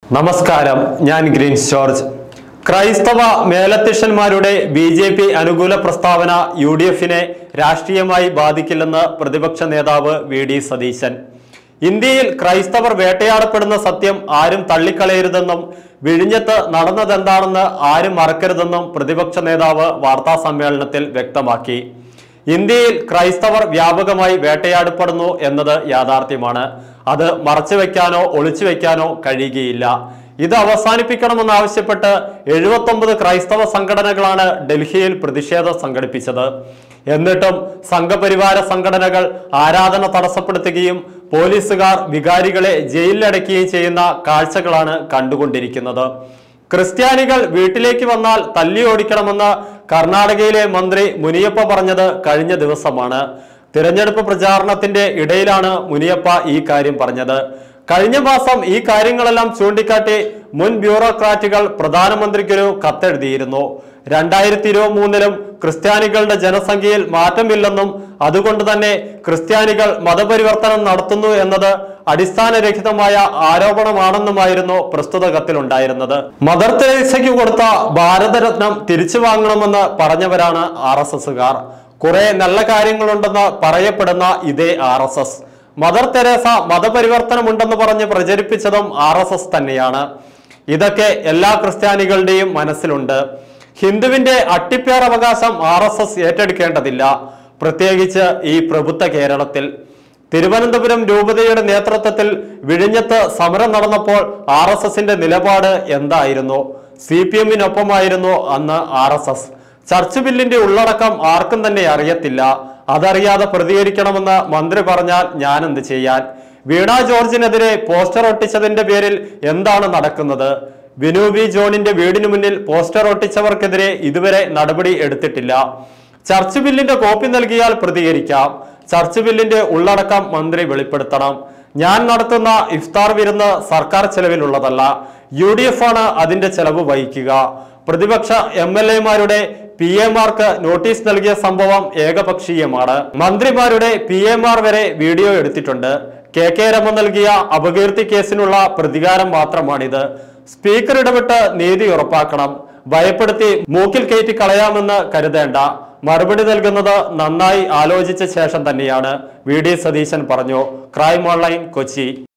നമസ്കാരം ഞാൻ Green's George ക്രൈസ്തവ മേലധ്യക്ഷന്മാരുടെ ബി ജെ പി അനുകൂല പ്രസ്താവന യു ഡി എഫിനെ രാഷ്ട്രീയമായി ബാധിക്കില്ലെന്ന് പ്രതിപക്ഷ നേതാവ് വി ഡി സതീശൻ ഇന്ത്യയിൽ ക്രൈസ്തവർ വേട്ടയാടപ്പെടുന്ന സത്യം ആരും തള്ളിക്കളയരുതെന്നും വിഴിഞ്ഞത്ത് നടന്നതെന്താണെന്ന് ആരും മറക്കരുതെന്നും പ്രതിപക്ഷ നേതാവ് വാർത്താ സമ്മേളനത്തിൽ വ്യക്തമാക്കി ഇന്ത്യയിൽ ക്രൈസ്തവർ വ്യാപകമായി വേട്ടയാടപ്പെടുന്നു എന്നത് യാഥാർത്ഥ്യമാണ് അത് മറച്ചുവെക്കാനോ ഒളിച്ചു വെക്കാനോ കഴിയുകയില്ല ഇത് അവസാനിപ്പിക്കണമെന്നാവശ്യപ്പെട്ട് എഴുപത്തൊമ്പത് ക്രൈസ്തവ സംഘടനകളാണ് ഡൽഹിയിൽ പ്രതിഷേധം സംഘടിപ്പിച്ചത് എന്നിട്ടും സംഘപരിവാര സംഘടനകൾ ആരാധന തടസ്സപ്പെടുത്തുകയും പോലീസുകാർ വികാരികളെ ജയിലിലടയ്ക്കുകയും ചെയ്യുന്ന കാഴ്ചകളാണ് കണ്ടുകൊണ്ടിരിക്കുന്നത് ക്രിസ്ത്യാനികൾ വീട്ടിലേക്ക് വന്നാൽ തല്ലി ഓടിക്കണമെന്ന് കർണാടകയിലെ മന്ത്രി മുനിയപ്പ പറഞ്ഞത് കഴിഞ്ഞ ദിവസമാണ് തിരഞ്ഞെടുപ്പ് പ്രചാരണത്തിന്റെ ഇടയിലാണ് മുനിയപ്പ ഈ കാര്യം പറഞ്ഞത് കഴിഞ്ഞ മാസം ഈ കാര്യങ്ങളെല്ലാം ചൂണ്ടിക്കാട്ടി മുൻ ബ്യൂറോക്രാറ്റുകൾ പ്രധാനമന്ത്രിക്കൊരു കത്തെഴുതിയിരുന്നു രണ്ടായിരത്തി ഇരുപത്തി മൂന്നിലും ക്രിസ്ത്യാനികളുടെ ജനസംഖ്യയിൽ മാറ്റമില്ലെന്നും അതുകൊണ്ട് തന്നെ ക്രിസ്ത്യാനികൾ മതപരിവർത്തനം നടത്തുന്നു എന്നത് അടിസ്ഥാനരഹിതമായ ആരോപണമാണെന്നുമായിരുന്നു പ്രസ്തുത കത്തിലുണ്ടായിരുന്നത് മദർ തെരേസയ്ക്ക് കൊടുത്ത ഭാരതരത്നം തിരിച്ചു വാങ്ങണമെന്ന് പറഞ്ഞവരാണ് ആർ എസ് എസുകാർ കുറെ നല്ല കാര്യങ്ങളുണ്ടെന്ന് പറയപ്പെടുന്ന ഇതേ R S S mother Teresa മതപരിവർത്തനമുണ്ടെന്ന് പറഞ്ഞ് പ്രചരിപ്പിച്ചതും ആർ എസ് എസ് തന്നെയാണ് ഇതൊക്കെ എല്ലാ ക്രിസ്ത്യാനികളുടെയും മനസ്സിലുണ്ട് ഹിന്ദുവിന്റെ അട്ടിപ്പേർ അവകാശം ആർ എസ് എസ് ഏറ്റെടുക്കേണ്ടതില്ല പ്രത്യേകിച്ച് ഈ പ്രബുദ്ധ കേരളത്തിൽ തിരുവനന്തപുരം രൂപതയുടെ നേതൃത്വത്തിൽ വിഴിഞ്ഞത്ത് സമരം നടന്നപ്പോൾ ആർ എസ് എസിന്റെ നിലപാട് എന്തായിരുന്നു സി പി എമ്മിനൊപ്പമായിരുന്നു അന്ന് ആർ എസ് എസ് ചർച്ച് ബില്ലിന്റെ ഉള്ളടക്കം ആർക്കും തന്നെ അറിയത്തില്ല അതറിയാതെ പ്രതികരിക്കണമെന്ന് മന്ത്രി പറഞ്ഞാൽ ഞാൻ എന്ത് ചെയ്യാൻ വീണ ജോർജിനെതിരെ പോസ്റ്റർ ഒട്ടിച്ചതിന്റെ പേരിൽ എന്താണ് നടക്കുന്നത് വിനു വി ജോണിന്റെ വീടിന് മുന്നിൽ പോസ്റ്റർ ഒട്ടിച്ചവർക്കെതിരെ ഇതുവരെ നടപടി എടുത്തിട്ടില്ല ചർച്ച് ബില്ലിന്റെ കോപ്പി നൽകിയാൽ പ്രതികരിക്കാം ചർച്ച് ബില്ലിന്റെ ഉള്ളടക്കം മന്ത്രി വെളിപ്പെടുത്തണം ഞാൻ നടത്തുന്ന ഇഫ്താർ വിരുന്ന് സർക്കാർ ചെലവിലുള്ളതല്ല യു ഡി എഫ് ആണ് അതിന്റെ ചെലവ് വഹിക്കുക പ്രതിപക്ഷ എം എൽ എമാരുടെ പി എമാർക്ക് നോട്ടീസ് നൽകിയ സംഭവം ഏകപക്ഷീയമാണ് മന്ത്രിമാരുടെ പി എമാർ വരെ വീഡിയോ എടുത്തിട്ടുണ്ട് കെ കെ രമ നൽകിയ അപകീർത്തി കേസിനുള്ള പ്രതികാരം മാത്രമാണിത് സ്പീക്കർ ഇടപെട്ട് നീതി ഉറപ്പാക്കണം ഭയപ്പെടുത്തി മൂക്കിൽ കയറ്റി കളയാമെന്ന് കരുതേണ്ട മറുപടി നൽകുന്നത് നന്നായി ആലോചിച്ച ശേഷം തന്നെയാണ് വി ഡി സതീശൻ പറഞ്ഞു ക്രൈം ഓൺലൈൻ കൊച്ചി